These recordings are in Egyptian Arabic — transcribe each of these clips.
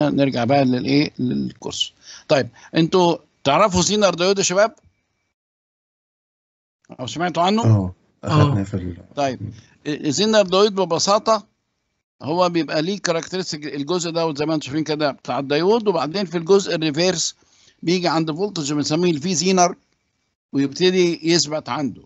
نرجع بقى للايه للكورس طيب انتوا تعرفوا زينر دايود يا شباب او سمعتوا عنه اه اخدنا في ال... طيب الزينر دايود ببساطه هو بيبقى ليه كاركترستيك الجزء ده زي ما انتم شايفين كده بتاع الدايود وبعدين في الجزء الريفيرس بيجي عند فولتج بنسميه الفي زينر ويبتدي يثبت عنده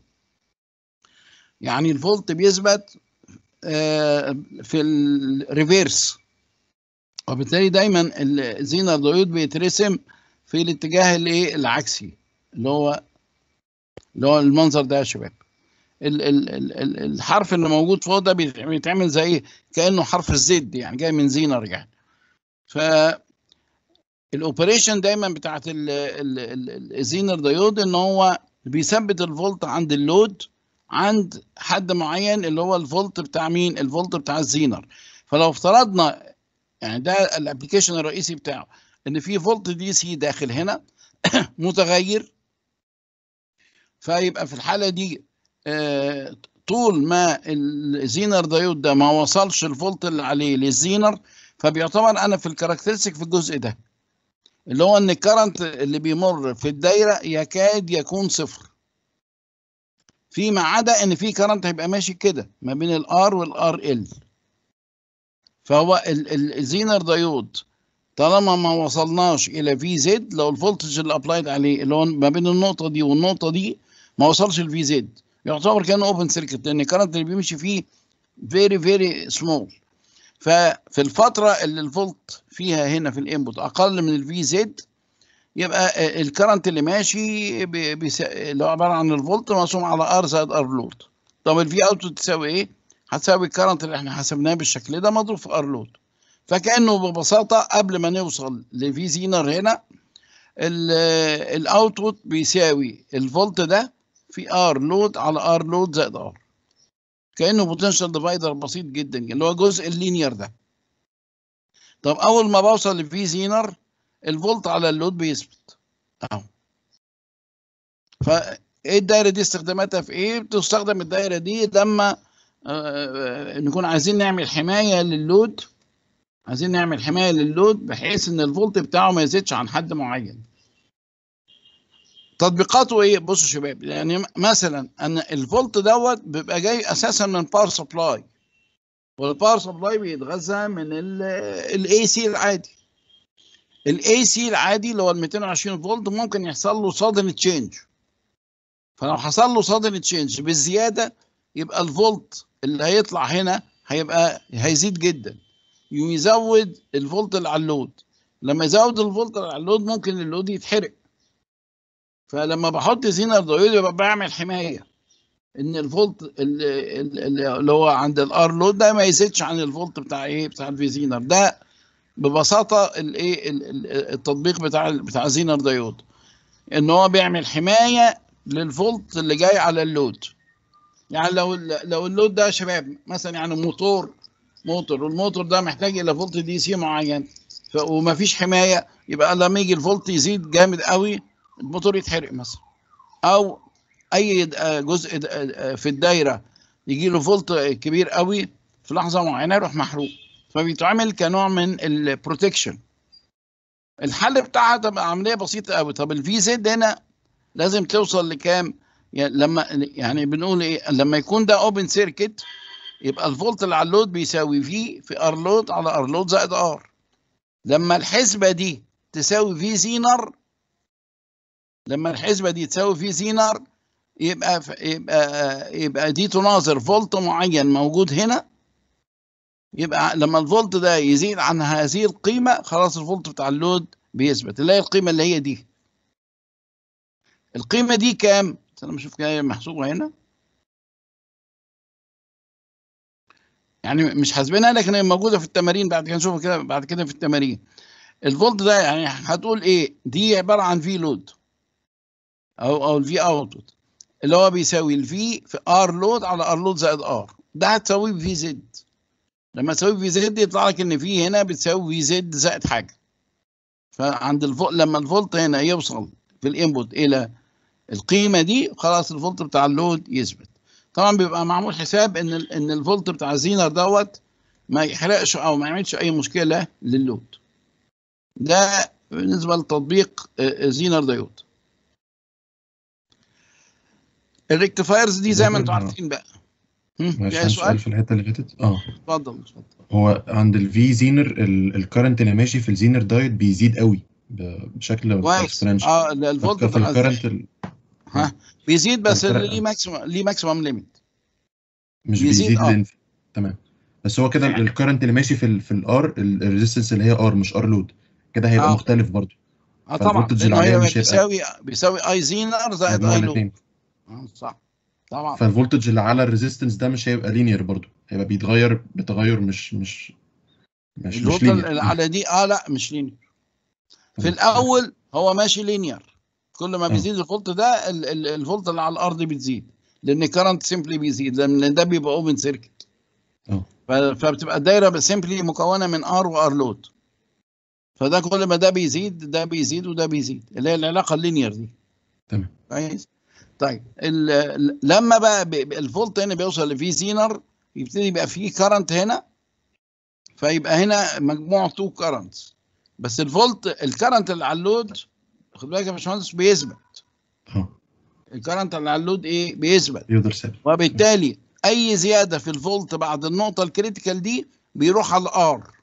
يعني الفولت بيثبت آه، في الريفيرس وبالتالي دايما الزينر دايود بيترسم في الاتجاه الايه العكسي اللي هو اللي هو المنظر ده يا شباب ال ال ال ال الحرف اللي موجود فوق ده بيت- بيتعمل زي كانه حرف الزد يعني جاي من زينر يعني ف الاوبريشن دايما بتاعت ال- ال- ال- الزينر دايود ان هو بيثبت الفولت عند اللود عند حد معين اللي هو الفولت بتاع مين الفولت بتاع الزينر فلو افترضنا يعني ده الابلكيشن الرئيسي بتاعه ان في فولت دي سي داخل هنا متغير فيبقى في الحاله دي آه، طول ما الزينر دايود ده ما وصلش الفولت اللي عليه للزينر فبيعتبر انا في الكاركترستيك في الجزء ده اللي هو ان الكرنت اللي بيمر في الدايره يكاد يكون صفر فيما عدا ان في كرنت هيبقى ماشي كده ما بين الار والار ال فهو ال- ال- الزينر دايود طالما ما وصلناش الى في زد لو الفولتج اللي ابلايد عليه اللي هو ما بين النقطه دي والنقطه دي ما وصلش الفي زد يعتبر كانه اوبن سيركت لان الكرنت اللي بيمشي فيه فيري فيري سمول ففي الفتره اللي الفولت فيها هنا في الانبوت اقل من الفي زد يبقى الكرنت اللي ماشي بي- بيس- اللي هو عباره عن الفولت مقسوم على ار زائد ار لود طب الفي اوت تساوي ايه؟ هتساوي الكرنت اللي احنا حسبناه بالشكل ده مضروب في ار لود فكانه ببساطه قبل ما نوصل لفي زينر هنا الاوتبوت بيساوي الفولت ده في ار لود على ار لود زائد ار كانه بوتنشال ديفايدر بسيط جدا اللي هو جزء اللينير ده طب اول ما بوصل لفي زينر الفولت على اللود بيثبت اهو فايه الدايره دي استخداماتها في ايه بتستخدم الدايره دي لما آه، نكون عايزين نعمل حمايه للود عايزين نعمل حمايه للود بحيث ان الفولت بتاعه ما يزيدش عن حد معين تطبيقاته ايه بصوا يا شباب يعني م- مثلا ان الفولت دوت بيبقى جاي اساسا من باور سبلاي والباور سبلاي بيتغذى من الاي سي العادي الاي سي العادي اللي هو ال 220 فولت ممكن يحصل له سادن تشينج فلو حصل له سادن تشينج بالزياده يبقى الفولت اللي هيطلع هنا هيبقى هيزيد جدا يقوم يزود الفولت اللي على اللود لما يزود الفولت اللي على اللود ممكن اللود يتحرق فلما بحط زينر دايود يبقى بعمل حمايه ان الفولت اللي, اللي هو عند الار لود ده ما يزيدش عن الفولت بتاع ايه بتاع الفي زينر ده ببساطه الايه ال- ال- التطبيق بتاع بتاع زينر دايود ان هو بيعمل حمايه للفولت اللي جاي على اللود يعني لو ال- لو اللود ده يا شباب مثلا يعني موتور موتور والموتور ده محتاج الى فولت دي سي معين ف- ومفيش حمايه يبقى لما يجي الفولت يزيد جامد قوي الموتور يتحرق مثلا او اي د- آه جزء د- آه في الدايره يجي له فولت كبير قوي في لحظه معينه يروح محروق فبيتعمل كنوع من البروتكشن الحل بتاعها تبقى عمليه بسيطه قوي طب الفي زد هنا لازم توصل لكام يعني لما يعني بنقول ايه لما يكون ده اوبن سيركت يبقى الفولت اللي على اللود بيساوي في في ار لود على ار لود زائد ار لما الحسبه دي تساوي في زينر لما الحسبه دي تساوي في زينر يبقى يبقى يبقى دي تناظر فولت معين موجود هنا يبقى لما الفولت ده يزيد عن هذه القيمه خلاص الفولت بتاع اللود بيثبت اللي هي القيمه اللي هي دي القيمه دي كام؟ انا بشوف كده محسوبه هنا يعني مش حاسبينها لكن هي موجوده في التمارين بعد كده نشوفها كده بعد كده في التمارين الفولت ده يعني هتقول ايه دي عباره عن في لود او او الفي اوتبوت اللي هو بيساوي الفي في ار لود على ار لود زائد ار ده هتساويه في زد لما تساوي في زد يطلع لك ان في هنا بتساوي في زد زائد حاجه فعند الفولت لما الفولت هنا يوصل في الانبوت الى القيمه دي خلاص الفولت بتاع اللود يثبت طبعا بيبقى معمول حساب ان ال- ان الفولت بتاع الزينر دوت ما يحرقش او ما يعملش اي مشكله للود ده بالنسبه لتطبيق آه، زينر دايود الريكتيفايرز دي زي ما انتم عارفين بقى هم، معلش في عندي سؤال سؤال في الحته اللي فاتت اه اتفضل اتفضل هو عند الفي زينر الكرنت اللي ماشي في الزينر دايت بيزيد قوي ب- بشكل كويس اكسبوننشال اه ال- الفولت في الكرنت ها بيزيد بس الكرنت- ليه ماكسيمم ليه ماكسيمم ليميت مش بيزيد، بيزيد آه. لين تمام بس هو كده الكرنت اللي ماشي في ال في الار الريزيستنس اللي هي ار مش ار لود كده هيبقى آه. مختلف برضه اه طبعا فالفولتج لانه العالية هي مش هيبقى- بيساوي بيساوي اي زينر زائد مجموع اي لود الاثنين آه، صح طبعا فالفولتج اللي على الريزيستنس ده مش هيبقى لينير برضه هيبقى بيتغير بتغير مش مش مش مش الفولت لينير على دي اه لا مش لينير في تمام. الاول هو ماشي لينير كل ما آه. بيزيد الفولت ده ال- ال- الفولت اللي على الارض بتزيد لان كرنت سيمبلي بيزيد لان ده بيبقى اوبن سيركت اه فبتبقى الدايره سيمبلي مكونه من ار وار لود فده كل ما ده بيزيد ده بيزيد وده بيزيد اللي هي العلاقه اللينير دي تمام كويس طيب ال- ال- لما بقى ب- ب- الفولت هنا بيوصل لفي زينر يبتدي يبقى فيه كرنت هنا فيبقى هنا مجموع تو كرنتس بس الفولت الكرنت اللي على اللود خد بالك يا باشمهندس بيثبت اه الكرنت اللي على اللود ايه بيثبت يقدر ثابت وبالتالي اي زياده في الفولت بعد النقطه الكريتيكال دي بيروح على الار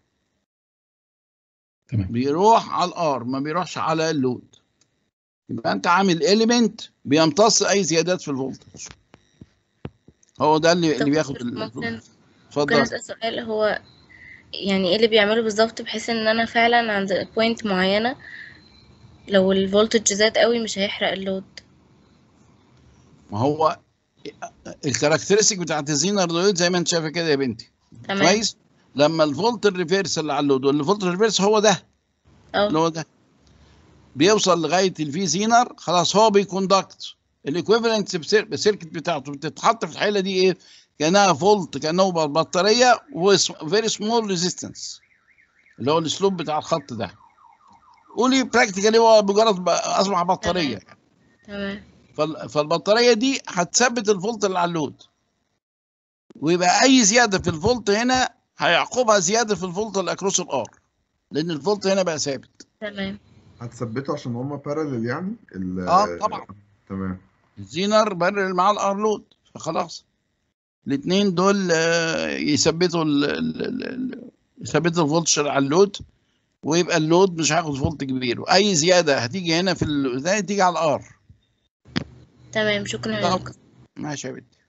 تمام بيروح على الار ما بيروحش على اللود يبقى انت عامل اليمنت بيمتص اي زيادات في الفولتج هو ده اللي, اللي طب بياخد ال- ممكن ممكن اتفضل اسال سؤال هو يعني ايه اللي بيعمله بالظبط بحيث ان انا فعلا عند بوينت معينه لو الفولتج زاد قوي مش هيحرق اللود ما هو الكاركترستيك بتاعت الزينر دايود زي ما انت شايفه كده يا بنتي تمام كويس لما الفولت الريفيرس اللي على اللود والفولت الريفيرس هو ده اللي اه هو ده بيوصل لغايه الفي زينر خلاص هو بيكوندكت الايكويفالنت سيركت بتاعته بتتحط في الحاله دي ايه كانها فولت كانه بطاريه وفيري سمول ريزيستنس اللي هو الاسلوب بتاع الخط ده قولي براكتيكالي هو مجرد بقى اصبح بطاريه تمام فال- فالبطاريه دي هتثبت الفولت اللي على اللود ويبقى اي زياده في الفولت هنا هيعقبها زياده في الفولت اللي اكروس الار لان الفولت هنا بقى ثابت تمام هتثبته عشان هما بارلل يعني ال- اه طبعا تمام الزينر برر مع الار لود فخلاص الاثنين دول آه، يثبتوا ال ال ال ال- يثبتوا الفولتج على اللود ويبقى اللود مش هياخد فولت كبير واي زياده هتيجي هنا في ال- ده تيجي على الار تمام شكرا طب. لك ماشي يا بنتي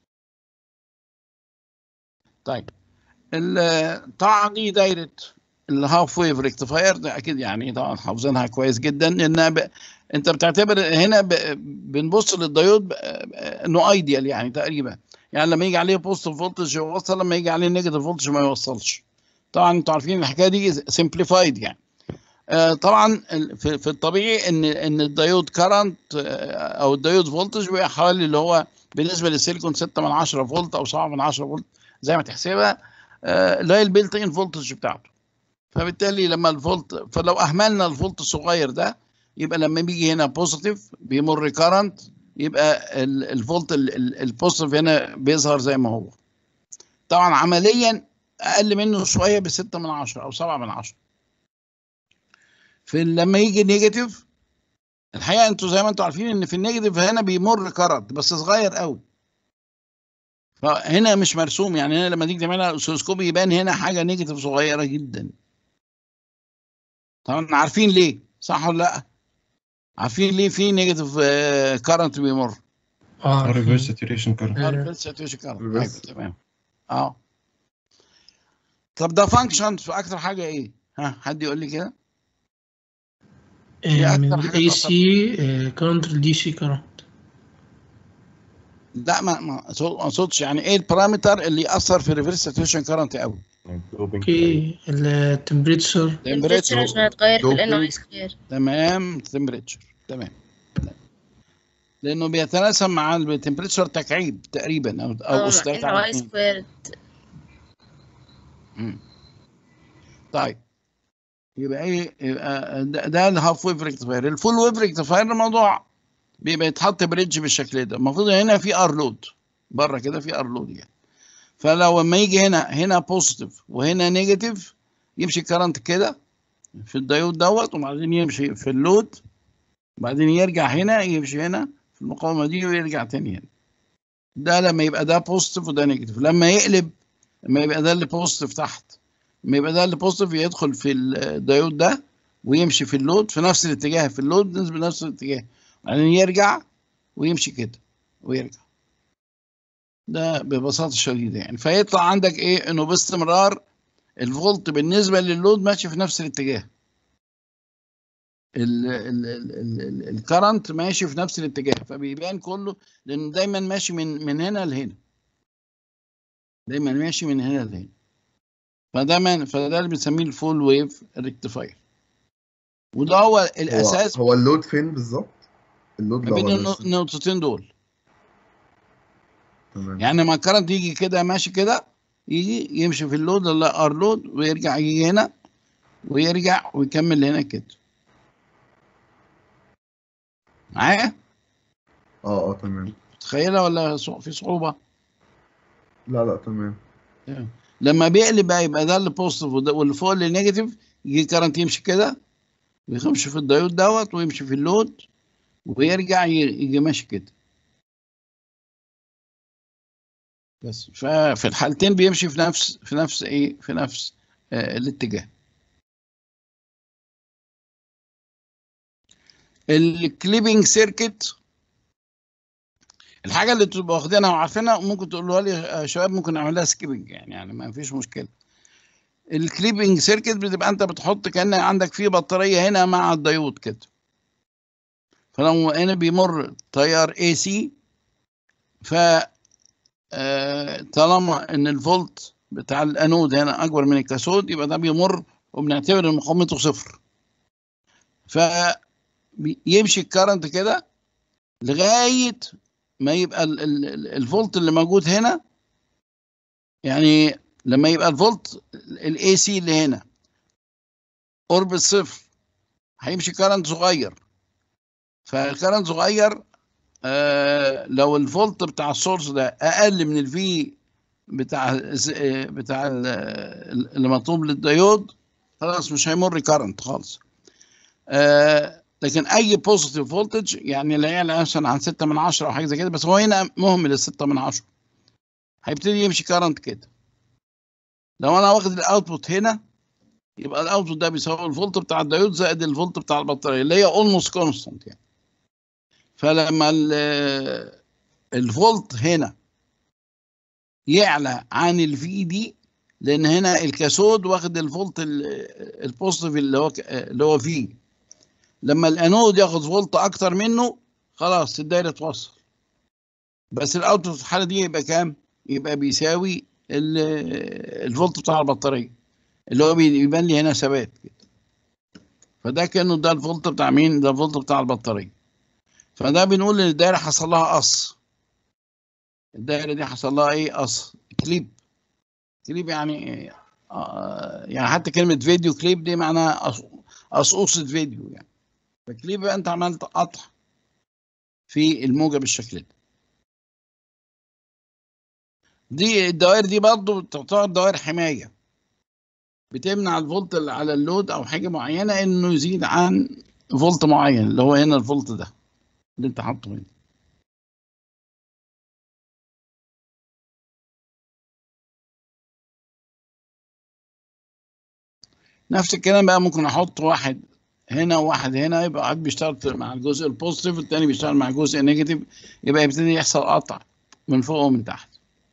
طيب ال- طبعا دي دايره الهاف ويف ريكتيفاير ده اكيد يعني طبعا حافظينها كويس جدا لانها ب... انت بتعتبر هنا ب... بنبص للديود ب... انه ايديال يعني تقريبا يعني لما يجي عليه بوزيتيف فولتج يوصل لما يجي عليه نيجاتيف فولتج ما يوصلش طبعا انتوا عارفين الحكايه دي سمبليفايد يعني آه، طبعا ال- في في الطبيعي ان ان الديود كارنت او الديود فولتج بيبقى حوالي اللي هو بالنسبه للسيليكون 6 من 10 فولت او 7 من 10 فولت زي ما تحسبها آه، اللي هي البيلت ان فولتج بتاعته فبالتالي لما الفولت فلو اهملنا الفولت الصغير ده يبقى لما بيجي هنا بوزيتيف بيمر كارنت يبقى ال- الفولت ال- ال- البوزيتيف هنا بيظهر زي ما هو طبعا عمليا اقل منه شويه ب 6 من 10 او 7 من 10 في لما يجي نيجاتيف الحقيقه انتوا زي ما انتوا عارفين ان في النيجاتيف هنا بيمر كارنت بس صغير قوي فهنا مش مرسوم يعني هنا لما تيجي تعملها اسوسكوب يبان هنا حاجه نيجاتيف صغيره جدا طبعا عارفين ليه صح ولا لا عارفين ليه في نيجاتيف كارنت بيمر اه ريفرس ساتوريشن كارنت آه. reverse saturation current. reverse. أيوة، تمام اه طب ده فانكشن في اكتر حاجه ايه ها حد يقول لي كده هي آه، أكتر من حاجة اي سي كارنت لدي سي كارنت لا ما ما أقصد- ما اقصدش يعني ايه البارامتر اللي ياثر في الريفرس ساتوريشن كارنت قوي اوكي التمبريتشر التمبريتشر عشان هيتغير في الان اي Doping. سكوير تمام تمبريتشر تمام لانه بيتناسب مع التمبريتشر تكعيب تقريبا او او اه اس ان تلاتة على اي اتنين. سكوير مم. طيب يبقى ايه يبقى ده, ده الهاف ويف ريكتيفاير الفول ويف ريكتيفاير الموضوع بيبقى يتحط بريدج بالشكل ده المفروض هنا في ار لود بره كده في ار لود يعني فلو لما يجي هنا هنا بوزيتيف وهنا نيجاتيف يمشي الكرنت كده في الديود دوت وبعدين يمشي في اللود وبعدين يرجع هنا يمشي هنا في المقاومه دي ويرجع تاني هنا ده لما يبقى ده بوزيتيف وده نيجاتيف لما يقلب لما يبقى ده اللي بوزيتيف تحت لما يبقى ده اللي بوزيتيف يدخل في الديود ده ويمشي في اللود في نفس الاتجاه في اللود بنسبه نفس الاتجاه بعدين يرجع ويمشي كده ويرجع ده ببساطه شديده يعني فيطلع عندك ايه انه باستمرار الفولت بالنسبه لللود ماشي في نفس الاتجاه الكرنت ماشي في نفس الاتجاه فبيبان كله لانه دايما ماشي من من هنا لهنا دايما ماشي من هنا لهنا فده من فده اللي بنسميه الفول ويف ريكتيفاير وده هو الاساس هو, هو اللود فين بالظبط؟ اللود ما بين لو النق- النقطتين دول تمام يعني لما الكرنت يجي كده ماشي كده يجي يمشي في اللود ولا ار لود ويرجع يجي هنا ويرجع ويكمل هنا كده معايا اه اه تمام متخيلة ولا صع- في صعوبة لا لا تمام لما بيقلب بقى يبقى ده اللي بوزيتيف وده- واللي فوق اللي نيجاتيف يجي كرنت يمشي كده ويمشي في الديود دوت ويمشي في اللود ويرجع ي- يجي ماشي كده بس ففي الحالتين بيمشي في نفس في نفس ايه في نفس آه الاتجاه الكليبنج سيركت الحاجه اللي تبقوا واخدينها وعارفينها ممكن تقولوها لي يا شباب ممكن اعملها سكيبنج يعني يعني ما فيش مشكله الكليبنج سيركت بتبقى انت بتحط كان عندك فيه بطاريه هنا مع الديود كده فلو هنا بيمر تيار اي سي ف آه، طالما ان الفولت بتاع الانود هنا اكبر من الكاثود يبقى ده بيمر وبنعتبر ان مقاومته صفر فيمشي الكرنت كده لغايه ما يبقى ال- ال- ال- الفولت اللي موجود هنا يعني لما يبقى الفولت الاي سي اللي هنا قرب الصفر هيمشي كرنت صغير فالكرنت صغير آه لو الفولت بتاع السورس ده اقل من الفي بتاع الز- آه، بتاع ال- ال- اللي مطلوب للديود خلاص مش هيمر كرنت خالص آه لكن اي بوزيتيف فولتج يعني لا يعلى مثلا عن 6 من 10 او حاجه زي كده بس هو هنا مهمل ال 6 من 10 هيبتدي يمشي كرنت كده لو انا واخد الاوتبوت هنا يبقى الاوتبوت ده بيساوي الفولت بتاع الديود زائد الفولت بتاع البطاريه اللي هي اولموست كونستانت يعني فلما ال- الفولت هنا يعلى عن الفي دي لان هنا الكاثود واخد الفولت ال- البوزيتيف اللي هو ك- اللي هو فيه لما الانود ياخد فولت اكتر منه خلاص الدايره توصل بس الاوتبوت في الحاله دي يبقى كام يبقى بيساوي ال- الفولت بتاع البطاريه اللي هو بيبان لي هنا ثبات كده فده كانه ده الفولت بتاع مين ده الفولت بتاع البطاريه فده بنقول ان الدايره حصل لها قص الدايره دي حصل لها ايه قص كليب كليب يعني آه يعني حتى كلمه فيديو كليب دي معناها قص- قصقوصه فيديو يعني فكليب بقى انت عملت قطع في الموجه بالشكل ده دي الدوائر دي برضو تعتبر دوائر حمايه بتمنع الفولت اللي على اللود او حاجه معينه انه يزيد عن فولت معين اللي هو هنا الفولت ده اللي انت حاطه هنا نفس الكلام بقى ممكن احط واحد هنا وواحد هنا يبقى واحد بيشتغل مع الجزء البوزيتيف والتاني بيشتغل مع الجزء النيجاتيف يبقى يبتدي يحصل قطع من فوق ومن تحت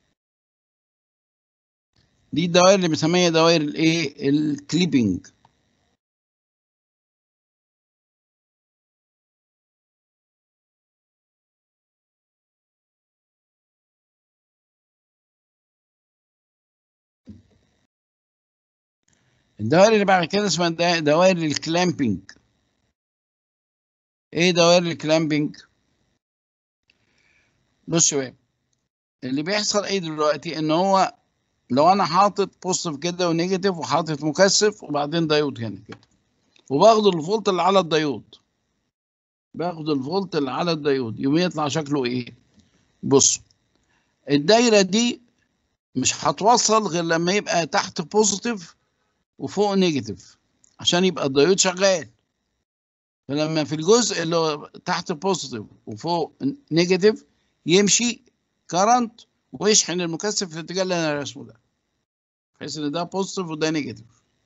دي الدوائر اللي بنسميها دوائر الايه الكليبنج الدوائر اللي بعد كده اسمها دا- دوائر الكلامبنج ايه دوائر الكلامبنج بص يا شباب اللي بيحصل ايه دلوقتي ان هو لو انا حاطط بوزيتيف كده ونيجاتيف وحاطط مكثف وبعدين دايود هنا كده وباخد الفولت اللي على الدايود باخد الفولت اللي على الدايود يوم يطلع شكله ايه بص الدايره دي مش هتوصل غير لما يبقى تحت بوزيتيف وفوق نيجاتيف عشان يبقى الديود شغال فلما في الجزء اللي هو تحت بوزيتيف وفوق نيجاتيف يمشي كرنت ويشحن المكثف في الاتجاه اللي انا راسمه ده بحيث ان ده بوزيتيف وده نيجاتيف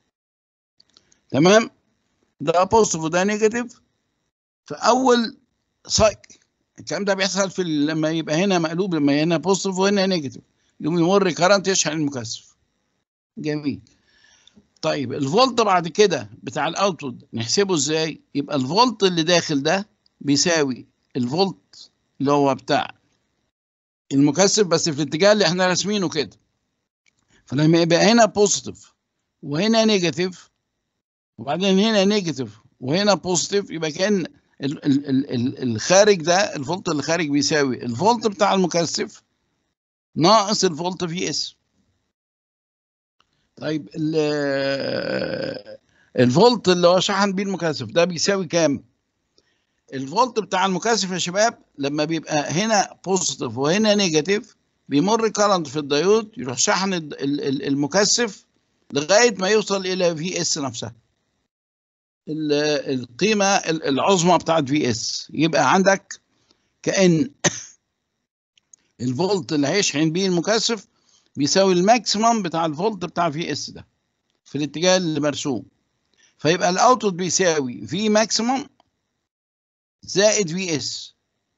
تمام ده بوزيتيف وده نيجاتيف في اول سايكل الكلام ده بيحصل في ال- لما يبقى هنا مقلوب لما هنا بوزيتيف وهنا نيجاتيف يقوم يمر كرنت يشحن المكثف جميل طيب الفولت بعد كده بتاع الاوتبوت نحسبه ازاي يبقى الفولت اللي داخل ده بيساوي الفولت اللي هو بتاع المكثف بس في الاتجاه اللي احنا راسمينه كده فلما يبقى هنا بوزيتيف وهنا نيجاتيف وبعدين هنا نيجاتيف وهنا بوزيتيف يبقى كان ال ال ال ال الخارج ده الفولت اللي خارج بيساوي الفولت بتاع المكثف ناقص الفولت في اس طيب ال- الفولت اللي هو شحن بيه المكثف ده بيساوي كام؟ الفولت بتاع المكثف يا شباب لما بيبقى هنا بوزيتيف وهنا نيجاتيف بيمر كارنت في الديود يروح شحن الد- ال- ال- المكثف لغايه ما يوصل الى في اس نفسها ال- القيمه ال- العظمى بتاعت في اس يبقى عندك كان الفولت اللي هيشحن بيه المكثف بيساوي الماكسيمم بتاع الفولت بتاع في اس ده في الاتجاه اللي مرسوم فيبقى الاوتبوت بيساوي في ماكسيمم زائد في اس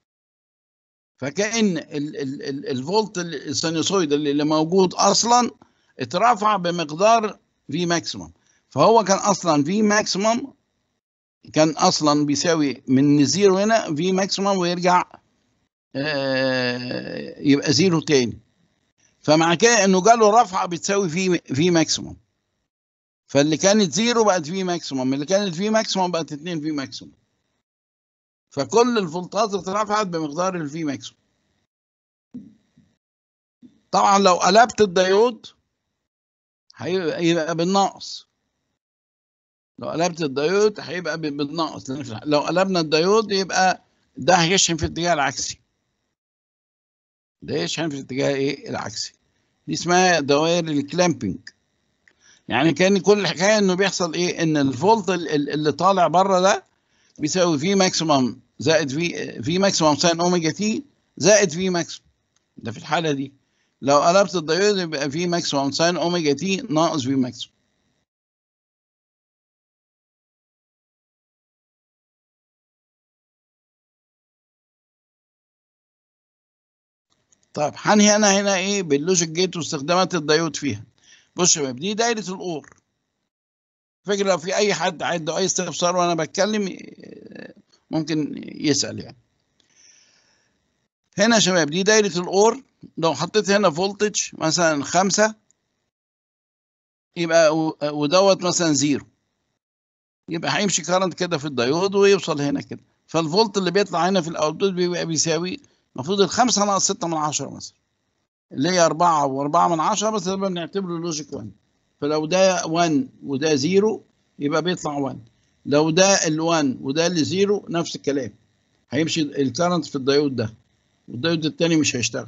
فكأن ال ال ال الفولت ال- السينوسويد اللي اللي موجود اصلا اترفع بمقدار في ماكسيمم فهو كان اصلا في ماكسيمم كان اصلا بيساوي من زيرو هنا في ماكسيمم ويرجع آه، يبقى زيرو تاني فمع كده انه جاله رفعه بتساوي في في ماكسيمم فاللي كانت زيرو بقت في ماكسيمم اللي كانت في ماكسيمم بقت 2 في ماكسيمم فكل الفولتات اترفعت بمقدار الفي ماكسيمم طبعا لو قلبت الديود هيبقى يبقى بالناقص لو قلبت الديود هيبقى ب- بالناقص لأن في- لو قلبنا الديود يبقى ده هيشحن في الاتجاه العكسي ده يشحن في الاتجاه ايه العكسي دي اسمها دوائر الكلامبينج يعني كان كل الحكايه انه بيحصل ايه ان الفولت ال- ال- اللي طالع بره ده بيساوي في ماكسيمم زائد في في ماكسيمم ساين اوميجا تي زائد في ماكسيمم ده في الحاله دي لو قلبت الديود يبقى في ماكسيمم ساين اوميجا تي ناقص في ماكسيمم طيب هنهي انا هنا ايه باللوجيك جيت واستخدامات الديود فيها بص يا شباب دي دايره الاور فكرة لو في اي حد عنده اي استفسار وانا بتكلم آه، ممكن يسال يعني هنا يا شباب دي دايره الاور لو حطيت هنا فولتج مثلا خمسة يبقى و- ودوت مثلا زيرو يبقى هيمشي كارنت كده في الديود ويوصل هنا كده فالفولت اللي بيطلع هنا في الاوتبوت بيبقى بيساوي المفروض الخمسة ناقص ستة من عشرة مثلا اللي هي أربعة وأربعة من عشرة بس ده بنعتبره لوجيك 1 فلو ده 1 وده 0 يبقى بيطلع 1 لو ده ال 1 وده ال 0 نفس الكلام هيمشي الكرنت في الديود ده والديود التاني مش هيشتغل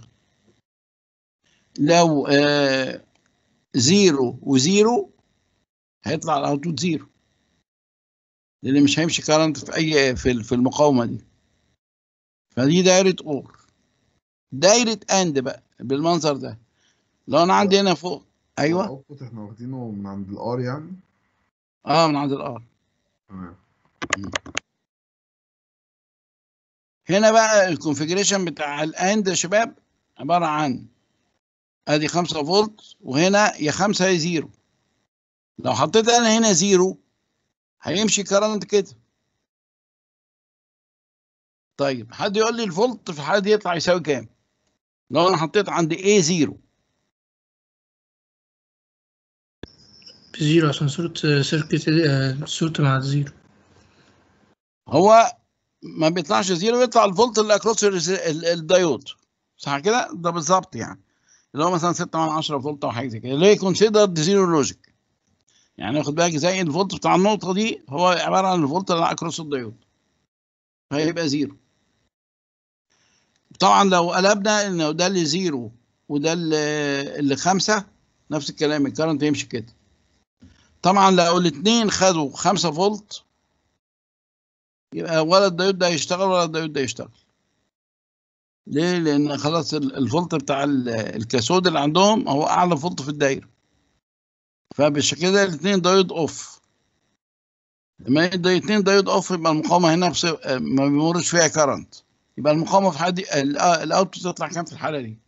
لو آه 0 و0 هيطلع الاوتبوت 0 لان مش هيمشي كرنت في اي في في المقاومه دي فدي دايره اور دايره اند بقى بالمنظر ده لو انا عندي هنا فوق ايوه الاوتبوت احنا واخدينه من عند الار يعني اه من عند الار تمام هنا بقى الكونفيجريشن بتاع الاند يا شباب عباره عن ادي 5 فولت وهنا يا 5 يا 0 لو حطيت انا هنا 0 هيمشي كرنت كده طيب حد يقول لي الفولت في الحاله دي يطلع يساوي كام لو انا حطيت عند A 0 بزيرو عشان صورة سيركت آه، صورة مع الزيرو هو ما بيطلعش زيرو يطلع الفولت اللي اكروس الريز- ال- الدايود صح كده ده بالظبط يعني اللي هو مثلا 6 من 10 فولت او حاجه زي كده اللي هي كونسيدرد زيرو لوجيك يعني واخد بالك زي الفولت بتاع النقطه دي هو عباره عن الفولت اللي اكروس الدايود فهيبقى زيرو طبعا لو قلبنا انه ده اللي زيرو وده اللي اللي خمسه نفس الكلام الكرنت يمشي كده طبعا لو الاثنين خدوا 5 فولت يبقى ولا الدايود ده يشتغل ولا الدايود ده يشتغل ليه؟ لأن خلاص ال- الفولت بتاع ال- الكاثود اللي عندهم هو أعلى فولت في الدايرة فبالشكل كده الاثنين دايود أوف لما يبقى الاثنين دايود أوف يبقى المقاومة هنا بس ما بيمرش فيها كرنت يبقى المقاومة في الحالة دي ال- الأوتبوت تطلع كام في الحالة دي؟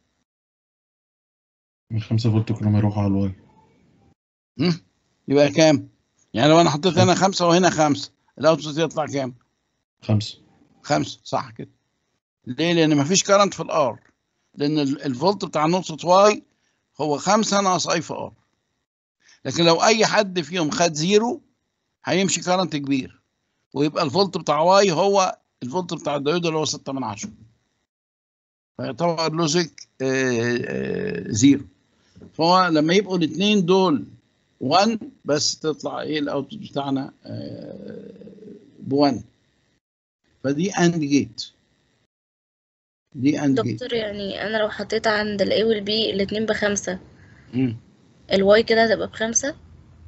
من 5 فولت كلهم يروحوا على الواي هم؟ يبقى كام؟ يعني لو أنا حطيت هنا خمسة وهنا خمسة الأوتبوت يطلع كام؟ 5 خمسة صح كده ليه؟ لأن مفيش كرنت في الآر لأن ال- الفولت بتاع نقطة واي هو خمسة ناقص أي في آر لكن لو أي حد فيهم خد زيرو هيمشي كرنت كبير ويبقى الفولت بتاع واي هو الفولت بتاع الديود اللي هو ستة من عشرة فيعتبر لوجيك آه، آه، زيرو فهو لما يبقوا الاثنين دول 1 بس تطلع ايه الاوتبوت بتاعنا ب 1 فدي اند جيت دي اند جيت دكتور يعني انا لو حطيت عند ال A وال B الاتنين بخمسة مم. ال Y كده هتبقى بخمسة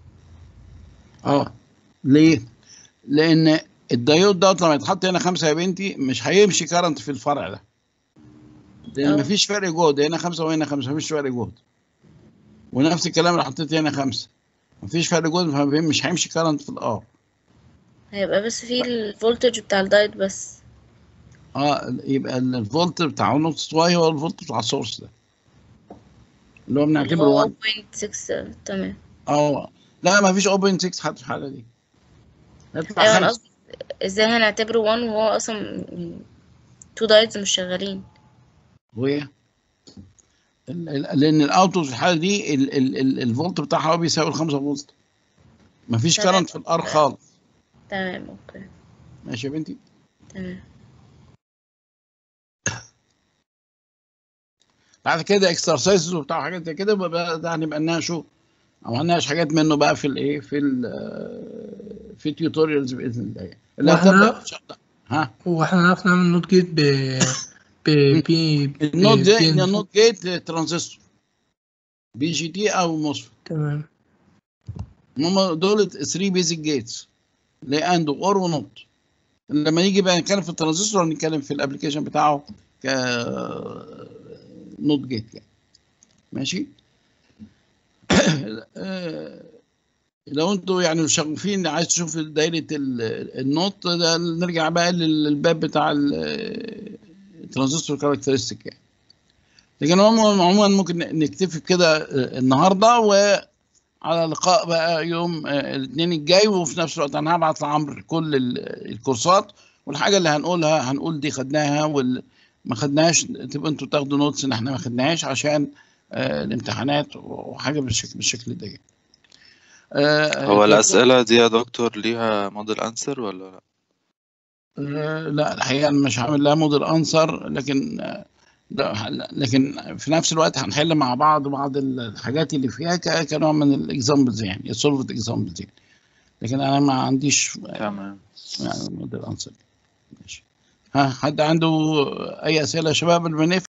اه ليه؟ لان الديود دوت لما يتحط هنا خمسه يا بنتي مش هيمشي كرنت في الفرع ده لان اه. مفيش فرق جهد هنا خمسه وهنا خمسه مفيش فرق جهد ونفس الكلام لو حطيت هنا خمسه مفيش فرق جهد فمش هيمشي كرنت في الار هيبقى بس في الفولتج بتاع الدايت بس اه يبقى ال- الفولت بتاع نقطه واي هو الفولت بتاع السورس ده اللي هو اللي بنعتبره هو 1 0.6 تمام اه لا ما فيش اوبن 6 حتى في الحاله دي يطلع ايوه انا خمسة. قصدي ازاي هنعتبره 1 وهو اصلا تو دايتس مش شغالين وهي ال- ال- لان الاوتو في الحاله دي ال- ال- ال- الفولت بتاعها هو بيساوي ال 5 فولت مفيش تمام. كرنت في الار خالص تمام اوكي ماشي يا بنتي تمام بعد كده اكسرسايزز وبتاع حاجات زي كده بقى ده هنبقى نناقشه او هنناقش حاجات منه بقى في الايه في ال في التيوتوريالز باذن الله اللي وإحنا- هتبدا إن شاء الله. ها هو احنا نعرف نعمل نوت جيت ب ب بي النوت ب- دي بي- النوت جيت ترانزستور بي جي تي او موسفيت تمام هم دول 3 بيزك جيتس لاند اور ونوت لما نيجي بقى نتكلم في الترانزستور نتكلم في الابلكيشن بتاعه ك نوت جيت يعني ماشي آه، لو انتوا يعني شغوفين عايز تشوف دايره ال- النوت ده نرجع بقى للباب بتاع ال- الترانزستور كاركترستيك يعني لكن عموما عموما ممكن نكتفي بكده آه، النهارده وعلى لقاء بقى يوم آه، الاثنين الجاي وفي نفس الوقت انا هبعت لعمرو كل ال- الكورسات والحاجه اللي هنقولها هنقول دي خدناها واللي ما خدناهاش تبقى انتوا تاخدوا نوتس ان احنا ما خدناهاش عشان آه، الامتحانات وحاجه بالشكل بالشكل ده يعني. آه، هو آه، الأسئلة دي يا دكتور ليها موديل أنسر ولا لأ؟ آه، لا الحقيقه أنا مش هعمل لها موديل انسر لكن آه، لا لكن في نفس الوقت هنحل مع بعض بعض الحاجات اللي فيها ك- كنوع من الاكزامبلز يعني السولفد اكزامبلز يعني لكن انا ما عنديش تمام يعني موديل انسر ماشي ها حد عنده اي اسئله يا شباب قبل ما نقفل